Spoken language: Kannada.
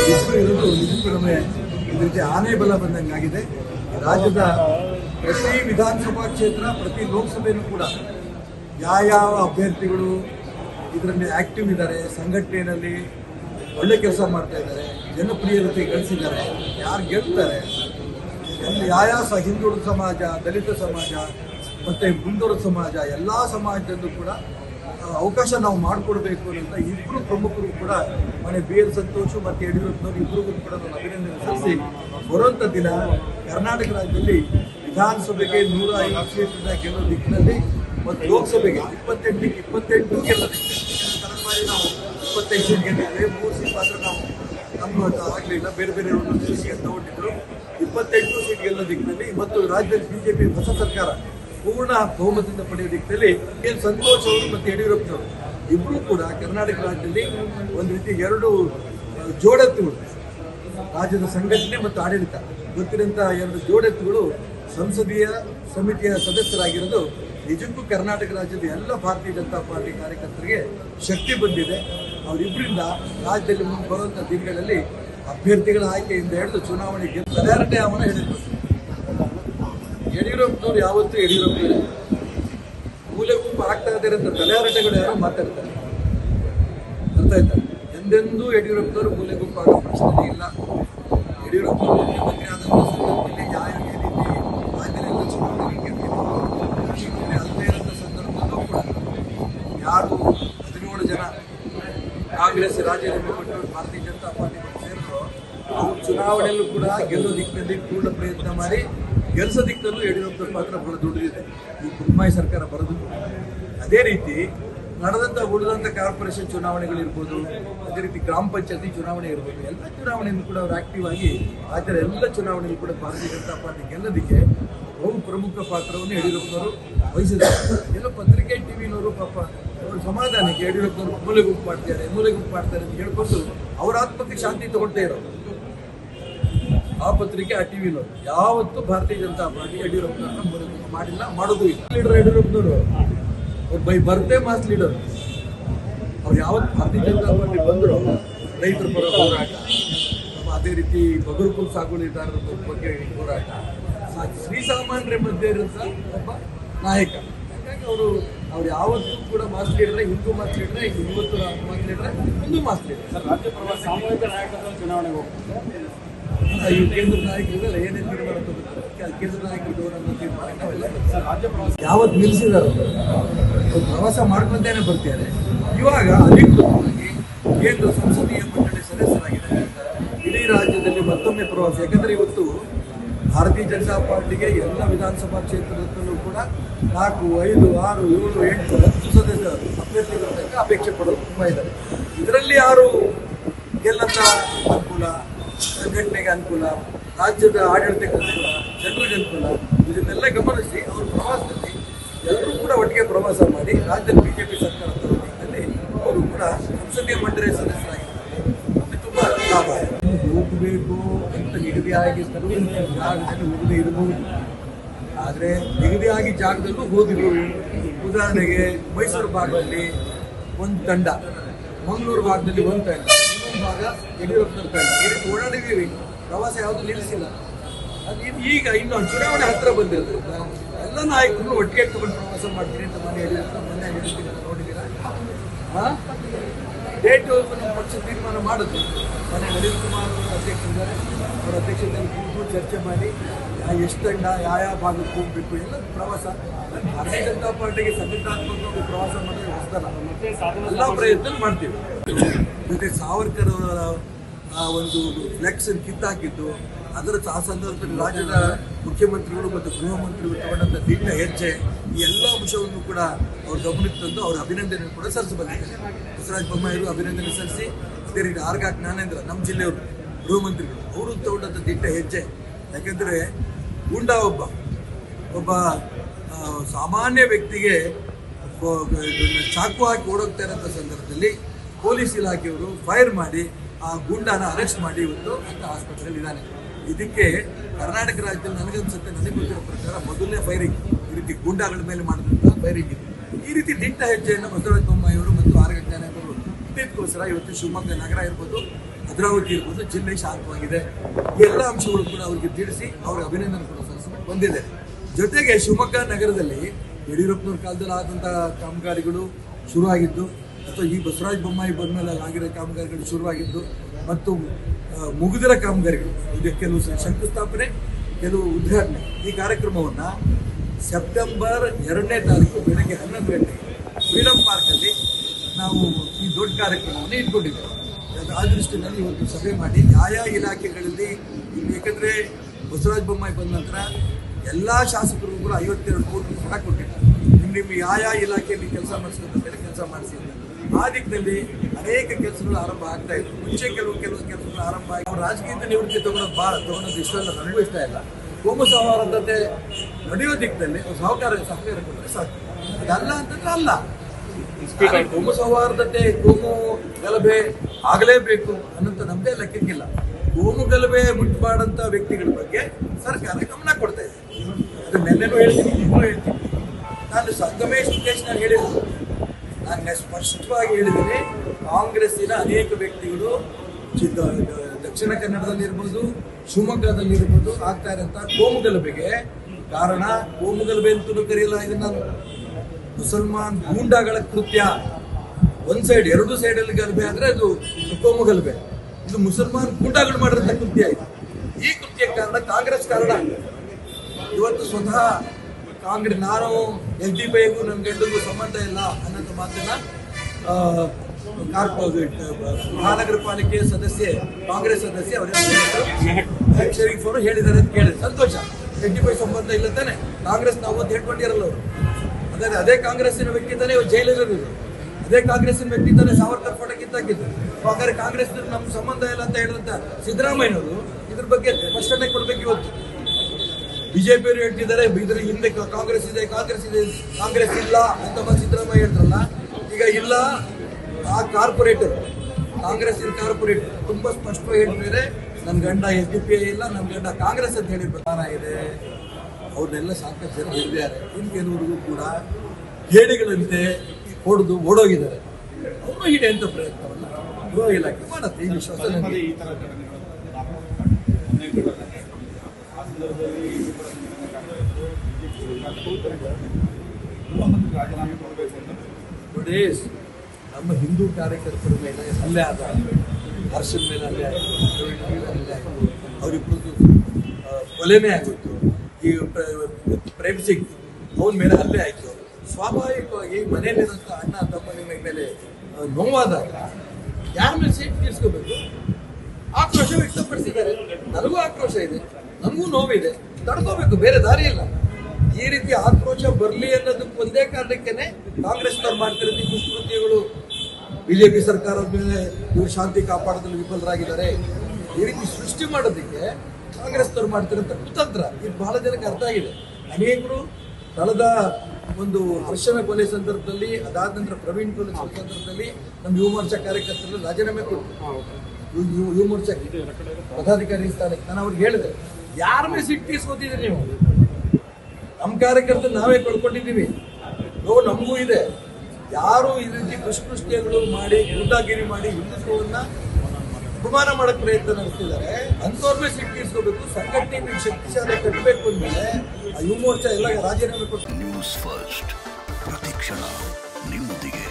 ಇಬ್ಬರು ಇರೋದು ನಿಜಕ್ಕೂ ನಮಗೆ ಇದ್ರ ಜೊತೆ ಆನೆ ಬಲ ಬಂದಂಗಾಗಿದೆ ರಾಜ್ಯದ ಪ್ರತಿ ವಿಧಾನಸಭಾ ಕ್ಷೇತ್ರ ಪ್ರತಿ ಲೋಕಸಭೆಯಲ್ಲೂ ಕೂಡ ಯಾವ್ಯಾವ ಅಭ್ಯರ್ಥಿಗಳು ಇದರಲ್ಲಿ ಆಕ್ಟಿವ್ ಇದ್ದಾರೆ ಸಂಘಟನೆಯಲ್ಲಿ ಒಳ್ಳೆ ಕೆಲಸ ಮಾಡ್ತಾ ಇದ್ದಾರೆ ಜನಪ್ರಿಯತೆ ಗಳಿಸಿದ್ದಾರೆ ಯಾರು ಗೆಲ್ತಾರೆ ಎಲ್ಲಿ ಯಾವ್ಯಾವ ಸ ಹಿಂದುಳಿದ ಸಮಾಜ ದಲಿತ ಸಮಾಜ ಮತ್ತೆ ಮುಂದುವರೆದ ಸಮಾಜ ಎಲ್ಲ ಸಮಾಜದಲ್ಲೂ ಕೂಡ ಆ, ಅವಕಾಶ ನಾವು ಮಾಡಿಕೊಡ್ಬೇಕು ಅಂತ ಇಬ್ಬರು ಪ್ರಮುಖರು ಕೂಡ ಮನೆ ಬಿ ಎಲ್ ಸಂತೋಷ್ ಮತ್ತು ಯಡಿಯೂರಪ್ಪನವರು ಇಬ್ಬರಿಗೂ ಕೂಡ ನಾನು ಅಭಿನಂದನೆ ಸಲ್ಲಿಸಿ ಬರುವಂಥ ದಿನ ಕರ್ನಾಟಕ ರಾಜ್ಯದಲ್ಲಿ ವಿಧಾನಸಭೆಗೆ ನೂರ ಐದು ಸೀಟನ್ನ ಗೆಲ್ಲೋ ದಿಕ್ಕಿನಲ್ಲಿ ಮತ್ತು ಲೋಕಸಭೆಗೆ ಇಪ್ಪತ್ತೆಂಟಕ್ಕೆ ಇಪ್ಪತ್ತೆಂಟು ಗೆಲ್ಲೋ ದಿಕ್ಕಿನಲ್ಲಿ ಕಳೆದ ಬಾರಿ ನಾವು ಇಪ್ಪತ್ತೈದು ಸೀಟ್ ಗೆದ್ದಿದ್ವಿ ಮೂರು ಸೀಟ್ ಮಾತ್ರ ನಾವು ನಮ್ಮ ಆಗಲಿಲ್ಲ ಬೇರೆ ಬೇರೆ ಒಂದೊಂದು ಸೀಟ್ ತಗೊಂಡಿದ್ರು ಇಪ್ಪತ್ತೆಂಟು ಸೀಟ್ ಗೆಲ್ಲೋ ದಿಕ್ಕಿನಲ್ಲಿ ಮತ್ತು ರಾಜ್ಯದಲ್ಲಿ ಬಿಜೆಪಿ ಹೊಸ ಸರ್ಕಾರ ಪೂರ್ಣ ಬಹುಮತದಿಂದ ಪಡೆಯೋ ದಿಕ್ಕಿನಲ್ಲಿ ಎಲ್ ಸಂತೋಷ್ ಅವರು ಮತ್ತು ಯಡಿಯೂರಪ್ಪನವರು ಇಬ್ಬರು ಕೂಡ ಕರ್ನಾಟಕ ರಾಜ್ಯದಲ್ಲಿ ಒಂದು ರೀತಿ ಎರಡು ಆ, ಜೋಡೆತ್ತುಗಳು ರಾಜ್ಯದ ಸಂಘಟನೆ ಮತ್ತು ಆಡಳಿತ ಗೊತ್ತಿರಂತ ಎರಡು ಜೋಡೆತ್ತುಗಳು ಸಂಸದೀಯ ಸಮಿತಿಯ ಸದಸ್ಯರಾಗಿರೋದು ನಿಜಕ್ಕೂ ಕರ್ನಾಟಕ ರಾಜ್ಯದ ಎಲ್ಲ ಭಾರತೀಯ ಜನತಾ ಪಾರ್ಟಿ ಕಾರ್ಯಕರ್ತರಿಗೆ ಶಕ್ತಿ ಬಂದಿದೆ ಅವರಿಬ್ಬರಿಂದ ರಾಜ್ಯದಲ್ಲಿ ಮುಂದೆ ಬರುವಂಥ ದಿನಗಳಲ್ಲಿ ಅಭ್ಯರ್ಥಿಗಳ ಆಯ್ಕೆಯಿಂದ ಹಿಡಿದು ಚುನಾವಣೆ ಗೆಲ್ಲರಟೆ ಅವನ ಹೇಳಿದ್ರು ಯಡಿಯೂರಪ್ಪನವ್ರು ಯಾವತ್ತೂ ಯಡಿಯೂರಪ್ಪನವರೇ ಮೂಲೆ ಗುಂಪು ಆಗ್ತಾ ಇದ್ದಾರೆ ಅಂತ ತಲೆಹರಟೆಗಳು ಯಾರೋ ಮಾತಾಡ್ತಾರೆ ಅರ್ಥ ಆಯ್ತಾ ಎಂದೆಂದೂ ಯಡಿಯೂರಪ್ಪನವರು ಮೂಲೆ ಗುಂಪು ಆಗೋ ಪ್ರಶ್ನೆ ಇಲ್ಲ ಯಡಿಯೂರಪ್ಪನವರು ಮುಖ್ಯಮಂತ್ರಿ ಆದಂಥ ಸಂದರ್ಭದಲ್ಲಿ ಯಾವ ರೀತಿ ರಾಜ್ಯದಲ್ಲಿ ಚುನಾವಣೆಗೆ ಗೆದ್ದಿದ್ರು ಈಗಿನ ಅಲ್ಲದೆ ಇರೋಂಥ ಸಂದರ್ಭದಲ್ಲೂ ಕೂಡ ಯಾರು ಹದಿನೇಳು ಜನ ಕಾಂಗ್ರೆಸ್ ರಾಜೀನಾಮೆ ಕೊಟ್ಟು ಭಾರತೀಯ ಜನತಾ ಪಾರ್ಟಿ ಸೇರಿದ್ರು ಅವ್ರು ಚುನಾವಣೆಯಲ್ಲೂ ಕೂಡ ಗೆಲ್ಲೋ ದಿಕ್ಕಿನಲ್ಲಿ ಪೂರ್ಣ ಪ್ರಯತ್ನ ಮಾಡಿ ಗೆಲ್ಸೋ ದಿಕ್ಕಲ್ಲೂ ಯಡಿಯೂರಪ್ಪನ ಪಾತ್ರ ಬಹಳ ದೊಡ್ಡದಿದೆ ಈ ಬೊಮ್ಮಾಯಿ ಸರ್ಕಾರ ಬರೋದು ಅದೇ ರೀತಿ ನಡೆದಂಥ ಉಳಿದಂಥ ಕಾರ್ಪೊರೇಷನ್ ಚುನಾವಣೆಗಳಿರ್ಬೋದು ಅದೇ ರೀತಿ ಗ್ರಾಮ ಪಂಚಾಯತಿ ಚುನಾವಣೆ ಇರ್ಬೋದು ಎಲ್ಲ ಚುನಾವಣೆಯಲ್ಲೂ ಕೂಡ ಅವರು ಆಕ್ಟಿವ್ ಆಗಿ ರಾಜ್ಯದ ಎಲ್ಲ ಚುನಾವಣೆಯಲ್ಲೂ ಕೂಡ ಭಾರತೀಯ ಜನತಾ ಪಾರ್ಟಿ ಗೆಲ್ಲೋದಕ್ಕೆ ಬಹು ಪ್ರಮುಖ ಪಾತ್ರವನ್ನು ಯಡಿಯೂರಪ್ಪನವರು ವಹಿಸಿದ್ದಾರೆ ಎಲ್ಲ ಪತ್ರಿಕೆ ಟಿವಿನವರು ಪಾಪ ಅವರು ಸಮಾಧಾನಕ್ಕೆ ಯಡಿಯೂರಪ್ಪನವರು ಮೂಲೆ ಗುಂಪು ಮಾಡ್ತಾರೆ ಮೂಲೆ ಗುಂಪು ಮಾಡ್ತಾರೆ ಅಂತ ಹೇಳ್ಕೊಂಡು ಅವರ ಆತ್ಮಕ್ಕೆ ಶಾಂತಿ ತಗೊಳ್ತಾ ಇರೋರು ಆ ಪತ್ರಿಕೆ ಆ ಟಿವಿನವರು ಯಾವತ್ತೂ ಭಾರತೀಯ ಜನತಾ ಪಾರ್ಟಿ ಯಡಿಯೂರಪ್ಪನವ್ರನ್ನ ಮೂಲೆ ಗುಂಪು ಮಾಡಿಲ್ಲ ಮಾಡೋದು ಇಲ್ಲ ಲೀಡರ್ ಯಡಿಯೂರಪ್ಪನವರು ಅವ್ರು ಬೈ ಬರ್ತೆ ಮಾಸ್ ಲೀಡರ್ ಅವ್ರು ಯಾವತ್ತು ಭಾರತೀಯ ಜನತಾ ಪಾರ್ಟಿ ಬಂದರು ರೈತರ ಪರ ಹೋರಾಟ ನಮ್ಮ ಅದೇ ರೀತಿ ಬಗರುಕುಲ್ ಸಾಗುವಳಿದಾರರ ಬಗ್ಗೆ ಹೋರಾಟ ಸಾ- ಶ್ರೀಸಾಮಾನ್ಯರ ಮಧ್ಯೆ ಇರುವಂಥ ಒಬ್ಬ ನಾಯಕ ಹಾಗಾಗಿ ಅವರು ಅವ್ರು ಯಾವತ್ತೂ ಕೂಡ ಮಾಸ್ ಲೀಡ್ರೆ ಹಿಂದೂ ಮಾಸ್ ಲೀಡ್ರೆ ಇವತ್ತು ಮಾಸ್ ಲೀಡ್ರೆ ಹಿಂದೂ ಮಾಸ್ ಲೀಡ್ರೆ ರಾಜ್ಯ ಪ್ರವಾಸ ಸಾಮೂಹಿಕ ನಾಯಕತ್ವದಲ್ಲಿ ಚುನಾವಣೆಗೆ ಹೋಗ್ತಾರೆ ಈ ಕೇಂದ್ರ ನಾಯಕರಿಗೆಲ್ಲ ಏನೇನು ತೀರ್ಮಾನ ತಗೋತಾರೆ ಕೇಂದ್ರ ನಾಯಕರು ಅನ್ನೋ ತೀರ್ಮಾನ ನಾವೆಲ್ಲ ಸರ್ ರಾಜ್ಯ ಪ್ರವಾಸ ಯಾವತ್ತು ನಿಲ್ಲಿಸಿದಾರೋ ಅವ್ರು ಪ್ರವಾಸ ಮಾಡ್ಕೊಂತಾನೆ ಬರ್ತಾರೆ ಇವಾಗ ಅಧಿಕೃತವಾಗಿ ಕೇಂದ್ರ ಸಂಸದೀಯ ಮಂಡಳಿ ಸದಸ್ಯರಾಗಿದ್ದಾರೆ ಇಡೀ ರಾಜ್ಯದಲ್ಲಿ ಮತ್ತೊಮ್ಮೆ ಪ್ರವಾಸ ಯಾಕಂದ್ರೆ ಇವತ್ತು ಭಾರತೀಯ ಜನತಾ ಪಾರ್ಟಿಗೆ ಎಲ್ಲ ವಿಧಾನಸಭಾ ಕ್ಷೇತ್ರದಲ್ಲೂ ಕೂಡ ನಾಲ್ಕು ಐದು ಆರು ಏಳು ಎಂಟು ಹತ್ತು ಸದಸ್ಯ ಅಭ್ಯರ್ಥಿಗಳ ತನಕ ಅಪೇಕ್ಷೆ ಪಡೋದು ತುಂಬ ಇದ್ದಾರೆ ಇದರಲ್ಲಿ ಯಾರು ಗೆಲ್ಲಂತ ಅನುಕೂಲ ಸಂಘಟನೆಗೆ ಅನುಕೂಲ ರಾಜ್ಯದ ಆಡಳಿತಕ್ಕೆ ಅನುಕೂಲ ಜನರಿಗೆ ಅನುಕೂಲ ಇದನ್ನೆಲ್ಲ ಗಮನಿಸಿ ಅವರು ಪ್ರವಾಸದಲ್ಲಿ ಎಲ್ಲರೂ ಕೂಡ ಒಟ್ಟಿಗೆ ಪ್ರವಾಸ ಮಾಡಿ ರಾಜ್ಯದ ಬಿಜೆಪಿ ಸರ್ಕಾರ ತರೋದ್ರಲ್ಲಿ ಅವರು ಕೂಡ ಸಂಸದೀಯ ಮಂಡಳಿ ಸದಸ್ಯರಾಗಿದ್ದಾರೆ ನಮಗೆ ತುಂಬ ಲಾಭ ಹೋಗಬೇಕು ಅಂತ ನಿಗದಿ ಆಗಿ ತರುವಂಥ ಜಾಗದಲ್ಲಿ ಹೋಗದೇ ಇರಬಹುದು ಆದರೆ ನಿಗದಿಯಾಗಿ ಜಾಗದಲ್ಲೂ ಹೋದಿರು ಉದಾಹರಣೆಗೆ ಮೈಸೂರು ಭಾಗದಲ್ಲಿ ಒಂದು ತಂಡ ಮಂಗಳೂರು ಭಾಗದಲ್ಲಿ ಒಂದು ತಂಡ ಇನ್ನೊಂದು ಭಾಗ ಯಡಿಯೂರಪ್ಪನವ್ರ ತಂಡ ಈ ರೀತಿ ಓಡಾಡಿದ್ದೀವಿ ಪ್ರವಾಸ ಯಾವುದು ನಿಲ್ಲಿಸಿಲ್ಲ ಅದು ಇನ್ನು ಈಗ ಇನ್ನು ಚುನಾವಣೆ ಹತ್ರ ಬಂದಿರೋದ್ರಿಂದ ಎಲ್ಲ ನಾಯಕರನ್ನು ಒಟ್ಟಿಗೆ ತಗೊಂಡು ಪ್ರವಾಸ ಮಾಡ್ತೀನಿ ಅಂತ ಮನೆ ಯಡಿಯೂರಪ್ಪ ಮೊನ್ನೆ ಹೇಳಿದ್ದೀನಿ ಅಂತ ನೋಡಿದ್ದೀರಾ ಹಾಂ ಡೇಟು ನಮ್ಮ ಪಕ್ಷ ತೀರ್ಮಾನ ಮಾಡುತ್ತೆ ಮನೆ ನಳಿನ್ ಕುಮಾರ್ ಅವರು ಅಧ್ಯಕ್ಷರಿದ್ದಾರೆ ಅವರ ಅಧ್ಯಕ್ಷತೆಯಲ್ಲಿ ಕೂತು ಚರ್ಚೆ ಮಾಡಿ ಯಾ- ಎಷ್ಟು ತಂಡ ಯಾವ ಯಾವ ಭಾಗಕ್ಕೆ ಹೋಗಬೇಕು ಎಲ್ಲ ಪ್ರವಾಸ ಭಾರತೀಯ ಜನತಾ ಪಾರ್ಟಿಗೆ ಸಂಘಟನಾತ್ಮಕವಾಗಿ ಪ್ರವಾಸ ಮಾಡಿದ್ರೆ ಹೊಸದಲ್ಲ ಮತ್ತೆ ಸಾಧನ ಎಲ್ಲ ಪ್ರಯತ್ನ ಮಾಡ್ತೀವಿ ಜೊತೆ ಸಾವರ್ಕರ್ ಅವರ ಆ ಒಂದು ಫ್ಲೆಕ್ಸ್ ಕಿತ್ತಾಕಿದ್ದು ಅದರ ಆ ಸಂದರ್ಭದಲ್ಲಿ ರಾಜ್ಯದ ಮುಖ್ಯಮಂತ್ರಿಗಳು ಮತ್ತು ಗೃಹ ಮಂತ್ರಿಗಳು ತಗೊಂಡಂಥ ದಿಟ್ಟ ಹೆಜ್ಜೆ ಈ ಎಲ್ಲ ಅಂಶವನ್ನು ಕೂಡ ಅವ್ರ ಗಮನಕ್ಕೆ ತಂದು ಅವರ ಅಭಿನಂದನೆ ಕೂಡ ಸಲ್ಲಿಸಿ ಬಂದಿದ್ದಾರೆ ಬಸವರಾಜ ಬೊಮ್ಮಾಯಿರು ಅಭಿನಂದನೆ ಸಲ್ಲಿಸಿ ಅದೇ ರೀತಿ ಆರ್ಗಾಕ್ ಜ್ಞಾನೇಂದ್ರ ನಮ್ಮ ಜಿಲ್ಲೆಯವರು ಗೃಹ ಮಂತ್ರಿಗಳು ಅವರು ತಗೊಂಡಂಥ ದಿಟ್ಟ ಹೆಜ್ಜೆ ಯಾಕೆಂದರೆ ಗೂಂಡಾ ಒಬ್ಬ ಒಬ್ಬ ಆ, ಸಾಮಾನ್ಯ ವ್ಯಕ್ತಿಗೆ ಕೊ- ಇದನ್ನ ಚಾಕು ಹಾಕಿ ಓಡೋಗ್ತಾ ಇರೋಂಥ ಸಂದರ್ಭದಲ್ಲಿ ಪೊಲೀಸ್ ಇಲಾಖೆಯವರು ಫೈರ್ ಮಾಡಿ ಆ ಗುಂಡಾನ ಅರೆಸ್ಟ್ ಮಾಡಿ ಇವತ್ತು ಅಂತ ಆಸ್ಪತ್ರೆಯಲ್ಲಿ ಇದ್ದಾನೆ ಇದಕ್ಕೆ ಕರ್ನಾಟಕ ರಾಜ್ಯದಲ್ಲಿ ನನಗನ್ಸುತ್ತೆ ನನಗೆ ಗೊತ್ತಿರೋ ಪ್ರಕಾರ ಮೊದಲನೇ ಫೈರಿಂಗ್ ಈ ರೀತಿ ಗೂಂಡಾಗಳ ಮೇಲೆ ಮಾಡಿದಂಥ ಫೈರಿಂಗ್ ಇದು ಈ ರೀತಿ ದಿಟ್ಟ ಹೆಜ್ಜೆಯನ್ನು ಬಸವರಾಜ ಬೊಮ್ಮಾಯಿಯವರು ಮತ್ತು ಆರೋಗ್ಯ ಜ್ಞಾನವರು ಇದಕ್ಕೋಸ್ಕರ ಇವತ್ತು ಶಿವಮೊಗ್ಗ ನಗರ ಇರ್ಬೋದು ಭದ್ರಾವತಿ ಇರ್ಬೋದು ಜಿಲ್ಲೆ ಶಾಂತವಾಗಿದೆ ಈ ಎಲ್ಲ ಅಂಶಗಳು ಕೂಡ ಅವರಿಗೆ ತಿಳಿಸಿ ಅವ್ರಿಗೆ ಅಭಿನಂದನೆ ಕೂಡ ಸಲ್ಲಿಸ್ಬಿಟ್ಟು ಬಂದಿದೆ ಜೊತೆಗೆ ಶಿವಮೊಗ್ಗ ನಗರದಲ್ಲಿ ಯಡಿಯೂರಪ್ಪನವ್ರ ಕಾಲದಲ್ಲಿ ಆದಂತಹ ಕಾಮಗಾರಿಗಳು ಶುರುವಾಗಿದ್ದು ಅಥವಾ ಈ ಬಸವರಾಜ ಬೊಮ್ಮಾಯಿ ಬಂದ್ಮೇಲೆ ಆಗಿರೋ ಕಾಮಗಾರಿಗಳು ಶುರುವಾಗಿದ್ದು ಮತ್ತು ಆ, ಮುಗಿದಿರೋ ಕಾಮಗಾರಿಗಳು ಇದು ಕೆಲವು ಸ- ಶಂಕುಸ್ಥಾಪನೆ ಕೆಲವು ಉದ್ಘಾಟನೆ ಈ ಕಾರ್ಯಕ್ರಮವನ್ನು ಸೆಪ್ಟೆಂಬರ್ ಎರಡನೇ ತಾರೀಕು ಬೆಳಗ್ಗೆ ಹನ್ನೊಂದು ಗಂಟೆಗೆ ಫ್ರೀಡಂ ಪಾರ್ಕಲ್ಲಿ ನಾವು ಈ ದೊಡ್ಡ ಕಾರ್ಯಕ್ರಮವನ್ನು ಇಟ್ಕೊಂಡಿದ್ದೇವೆ ಅದು ಆ ದೃಷ್ಟಿನಲ್ಲಿ ಇವತ್ತು ಸಭೆ ಮಾಡಿ ಆಯಾ ಇಲಾಖೆಗಳಲ್ಲಿ ಇಲ್ಲಿ ಯಾಕಂದರೆ ಬಸವರಾಜ ಬೊಮ್ಮಾಯಿ ಬಂದ ನಂತರ ಎಲ್ಲ ಶಾಸಕರು ಕೂಡ ಐವತ್ತೆರಡು ಕೋಟಿ ಹಣ ಕೊಟ್ಟಿದ್ದಾರೆ ನಿಮ್ಮ ನಿಮ್ಮ ಆಯಾ ಇಲಾಖೆಯಲ್ಲಿ ಕೆಲಸ ಮಾಡಿಸ್ಕೊಂಡ್ರೆ ಕೆಲಸ ಮಾಡಿಸಿ ಅಂತ. ಆ ದಿಕ್ಕಿನಲ್ಲಿ ಅನೇಕ ಕೆಲಸಗಳು ಆರಂಭ ಆಗ್ತಾ ಇದೆ ಮುಂಚೆ ಕೆಲವು ಕೆಲವು ಕೆಲಸಗಳು ಆರಂಭ ಆಗಿ ಅವ್ರು ರಾಜಕೀಯದ ನಿವೃತ್ತಿ ತಗೊಳ್ಳೋದು ಭಾಳ ತಗೊಳ್ಳೋದು ಇಷ್ಟ ಇಲ್ಲ ನನಗೂ ಇಷ್ಟ ಇಲ್ಲ ಕೋಮು ಸೌಹಾರ್ದತೆ ನಡೆಯೋ ದಿಕ್ಕಿನಲ್ಲಿ ಅವ್ರು ಸಹಕಾರ ಸಹಕಾರ ಕೊಟ್ಟರೆ ಸಾಕು ಅದಲ್ಲ ಅಂತಂದ್ರೆ ಅಲ್ಲ ಆದ್ರೆ ಕೋಮು ಸೌಹಾರ್ದತೆ ಕೋಮು ಗಲಭೆ ಆಗಲೇಬೇಕು ಅನ್ನೋಂಥ ನಮ್ದೇ ಲೆಕ್ಕಕ್ಕಿಲ್ಲ ಕೋಮು ಗಲಭೆ ಮುಟ್ಬಾರ್ದಂತ ವ್ಯಕ್ತಿಗಳ ಬಗ್ಗೆ ಸರ್ಕಾರ ಗಮನ ಕೊಡ್ತಾ ಇದೆ ಅದು ನೆನ್ನೆನೂ ಹೇಳ್ತೀನಿ ಈಗಲೂ ಹೇಳ್ತೀನಿ ನಾನು ಸಂಗಮೇಶ್ ಮುಖೇಶ್ ನಾನು ಹೇಳಿದ್ರು ನಾನು ಸ್ಪಷ್ಟವಾಗಿ ಹೇಳಿದ್ದೀನಿ ಕಾಂಗ್ರೆಸ್ಸಿನ ಅನೇಕ ವ್ಯಕ್ತಿಗಳು ಚಿಕ್ಕ ದಕ್ಷಿಣ ಕನ್ನಡದಲ್ಲಿ ಇರ್ಬೋದು ಶಿವಮೊಗ್ಗದಲ್ಲಿ ಇರ್ಬೋದು ಆಗ್ತಾ ಇರೋಂಥ ಕೋಮು ಗಲಭೆಗೆ ಕಾರಣ ಕೋಮು ಗಲಭೆ ಅಂತಲೂ ಕರೆಯಲ್ಲ ಇದನ್ನ ಮುಸಲ್ಮಾನ್ ಗೂಂಡಾಗಳ ಕೃತ್ಯ ಒಂದ್ ಸೈಡ್ ಎರಡು ಸೈಡಲ್ಲಿ ಗಲಭೆ ಆದ್ರೆ ಅದು ಕೋಮು ಗಲಭೆ ಇದು ಮುಸಲ್ಮಾನ್ ಗೂಂಡಾಗಳು ಮಾಡಿರಂತ ಕೃತ್ಯ ಇದು ಈ ಕೃತ್ಯ ಕಾರಣ ಕಾಂಗ್ರೆಸ್ ಕಾರಣ ಇವತ್ತು ಸ್ವತಃ ಕಾಂಗ್ರೆಸ್ ನಾನು ಎಸ್ ಡಿ ಪೈಗೂ ನನ್ನ ಗಂಡಗೂ ಸಂಬಂಧ ಇಲ್ಲ ಅನ್ನೋದು ಮಾತನ್ನ ಆ, ಕಾರ್ಪೊ ಮಹಾನಗರ ಪಾಲಿಕೆ ಸದಸ್ಯೆ ಕಾಂಗ್ರೆಸ್ ಸದಸ್ಯೆ ಅವರ ಶರೀಫ್ ಅವರು ಹೇಳಿದ್ದಾರೆ ಅಂತ ಕೇಳಿದೆ ಸಂತೋಷ ಎಸ್ ಡಿ ಪೈ ಸಂಬಂಧ ಇಲ್ಲ ತಾನೆ ಕಾಂಗ್ರೆಸ್ ನಾವು ಅಂತ ಹೇಳ್ಕೊಂಡಿರಲ್ಲ ಅವರು ಅದೇ ಅದೇ ಕಾಂಗ್ರೆಸ್ಸಿನ ವ್ಯಕ್ತಿ ತಾನೇ ಇವ್ರು ಜೈಲಲ್ಲಿರೋದು ಅದೇ ಕಾಂಗ್ರೆಸ್ಸಿನ ವ್ಯಕ್ತಿ ತಾನೇ ಸಾವರ್ಕರ್ ಫೋಟೋ ಕಿತ್ತಾಕಿದ್ದು ಹಾಗಾದ್ರೆ ಕಾಂಗ್ರೆಸ್ ನಮ್ಮ ಸಂಬಂಧ ಇಲ್ಲ ಅಂತ ಹೇಳಿದಂತ ಸಿದ್ದರಾಮಯ್ಯನವರು ಇದ್ರ ಬಗ್ಗೆ ಸ್ಪಷ್ಟನೆ ಕೊಡ್ಬೇಕು ಇವತ್ತು ಬಿಜೆಪಿಯವರು ಹೇಳ್ತಿದ್ದಾರೆ ಇದ್ರ ಹಿಂದೆ ಕಾ- ಕಾಂಗ್ರೆಸ್ ಇದೆ ಕಾಂಗ್ರೆಸ್ ಇದೆ ಕಾಂಗ್ರೆಸ್ ಇಲ್ಲ ಅಂತ ಬಂದು ಸಿದ್ದರಾಮಯ್ಯ ಹೇಳ್ತಾರಲ್ಲ ಈಗ ಇಲ್ಲ ಆ ಕಾರ್ಪೊರೇಟರ್ ಕಾಂಗ್ರೆಸ್ಸಿನ ಕಾರ್ಪೊರೇಟರ್ ತುಂಬಾ ಸ್ಪಷ್ಟವಾಗಿ ಹೇಳ್ತಿದ್ದಾರೆ ನನ್ನ ಗಂಡ ಎಸ್ ಡಿ ಪಿ ಐ ಇಲ್ಲ ನನ್ನ ಗಂಡ ಕಾಂಗ್ರೆಸ್ ಅಂತ ಹೇಳಿ ಪ್ರಕಾರ ಇದೆ ಅವ್ರನ್ನೆಲ್ಲ ಸಾಕಷ್ಟು ಜನ ಹಿಡಿದಿದ್ದಾರೆ ಇನ್ನು ಕೆಲವರಿಗೂ ಕೂಡ ಹೇಡಿಗಳಂತೆ ಹೊಡೆದು ಓಡೋಗಿದ್ದಾರೆ ಅವರು ಹಿಡಿಯುವಂಥ ಪ್ರಯತ್ನವನ್ನ ಗೃಹ ಇಲಾಖೆ ಮಾಡುತ್ತೆ ಈ ವಿಶ್ವಾಸ ನನಗೆ ಈ ತರ ಘಟನೆಗಳು ಅನೇಕ ಘಟನೆ ಆ ಸಂದರ್ಭದಲ್ಲಿ ರಾಜೀನಾಮೆ ಕೊಡಬೇಕು ಅಂತ ನೋಡಿ ನಮ್ಮ ಹಿಂದೂ ಕಾರ್ಯಕರ್ತರ ಮೇಲೆ ಹಲ್ಲೆ ಆದ ಹರ್ಷದ ಮೇಲೆ ಹಲ್ಲೆ ಆಯಿತು ಪ್ರವೀಣ್ ಮೇಲೆ ಹಲ್ಲೆ ಆಯಿತು ಅವರಿಬ್ಬರದ್ದು ಕೊಲೆನೇ ಆಗೋಯ್ತು ಈ ಪ್ರ- ಪ್ರೇಮ್ ಸಿಂಗ್ ಅವನ ಮೇಲೆ ಹಲ್ಲೆ ಆಯಿತು ಸ್ವಾಭಾವಿಕವಾಗಿ ಮನೆಯಲ್ಲಿರೋಂಥ ಅಣ್ಣ ತಮ್ಮನ ಮೇಲೆ ಆ, ನೋವಾದಾಗ ಯಾರ ಮೇಲೆ ಸೀಟ್ ತೀರ್ಸ್ಕೋಬೇಕು ಆಕ್ರೋಶ ವ್ಯಕ್ತಪಡಿಸಿದ್ದಾರೆ ನನಗೂ ಆಕ್ರೋಶ ಇದೆ ನನಗೂ ನೋವಿದೆ ತಡ್ಕೋಬೇಕು ಬೇರೆ ದಾರಿ ಇಲ್ಲ ಈ ರೀತಿ ಆಕ್ರೋಶ ಬರಲಿ ಅನ್ನೋದಕ್ಕೆ ಒಂದೇ ಕಾರಣಕ್ಕೇನೆ ಕಾಂಗ್ರೆಸ್ನವ್ರು ಮಾಡ್ತಿರೋದು ಈ ದುಷ್ಕೃತ್ಯಗಳು ಬಿಜೆಪಿ ಸರ್ಕಾರದ ಮೇಲೆ ಇವರು ಶಾಂತಿ ಕಾಪಾಡೋದ್ರಲ್ಲಿ ವಿಫಲರಾಗಿದ್ದಾರೆ ಈ ರೀತಿ ಸೃಷ್ಟಿ ಮಾಡೋದಕ್ಕೆ ಕಾಂಗ್ರೆಸ್ನವ್ರು ಮಾಡ್ತಿರೋಂಥ ಕುತಂತ್ರ ಇದು ಬಹಳ ಜನಕ್ಕೆ ಅರ್ಥ ಆಗಿದೆ ಅನೇಕರು ಕಳೆದ ಒಂದು ಹರ್ಷನ ಕೊಲೆ ಸಂದರ್ಭದಲ್ಲಿ ಅದಾದ ನಂತರ ಪ್ರವೀಣ್ ಕೊಲೆ ಸಂದರ್ಭದಲ್ಲಿ ನಮ್ಮ ಯುವ ಮೋರ್ಚಾ ಕಾರ್ಯಕರ್ತರು ರಾಜೀನಾಮೆ ಕೊಟ್ಟರು ಯು- ಯು- ಯುವ ಮೋರ್ಚಾ ಪದಾಧಿಕಾರಿ ಸ್ಥಾನಕ್ಕೆ ನಾನು ಅವ್ರಿಗೆ ಹೇಳಿದೆ ಯಾರ ಮೇಲೆ ಸಿಟ್ಟು ತೀರ್ಸ್ಕೊತಿದ್ರಿ ನೀವು ನಮ್ಮ ಕಾರ್ಯಕರ್ತರು ನಾವೇ ಕಳ್ಕೊಂಡಿದ್ದೀವಿ ನೋವು ನಮಗೂ ಇದೆ ಯಾರು ಈ ರೀತಿ ದುಷ್ಕೃತ್ಯಗಳು ಮಾಡಿ ಗುಂಡಾಗಿರಿ ಮಾಡಿ ಹಿಂದುತ್ವವನ್ನ ಅಪಮಾನ ಮಾಡಕ್ ಪ್ರಯತ್ನ ನಡೆಸ್ತಿದ್ದಾರೆ ಅಂಥವ್ರ ಮೇಲೆ ಸಿಟ್ಟು ತೀರ್ಸ್ಕೋಬೇಕು ಸಂಘಟನೆ ನೀವು ಶಕ್ತಿಶಾಲಿ ಕಟ್ಟಬೇಕು ಅಂದ್ಮೇಲೆ ಆ ಯುವ ಮೋರ್ಚಾ ಎಲ್ಲ ರಾಜೀನಾಮೆ ಕೊಟ್ಟು ನ್ಯೂಸ್ ಫಸ್ಟ್ ಪ್ರತಿಕ್ಷಣ ನಿಮ್ಮೊಂದಿಗೆ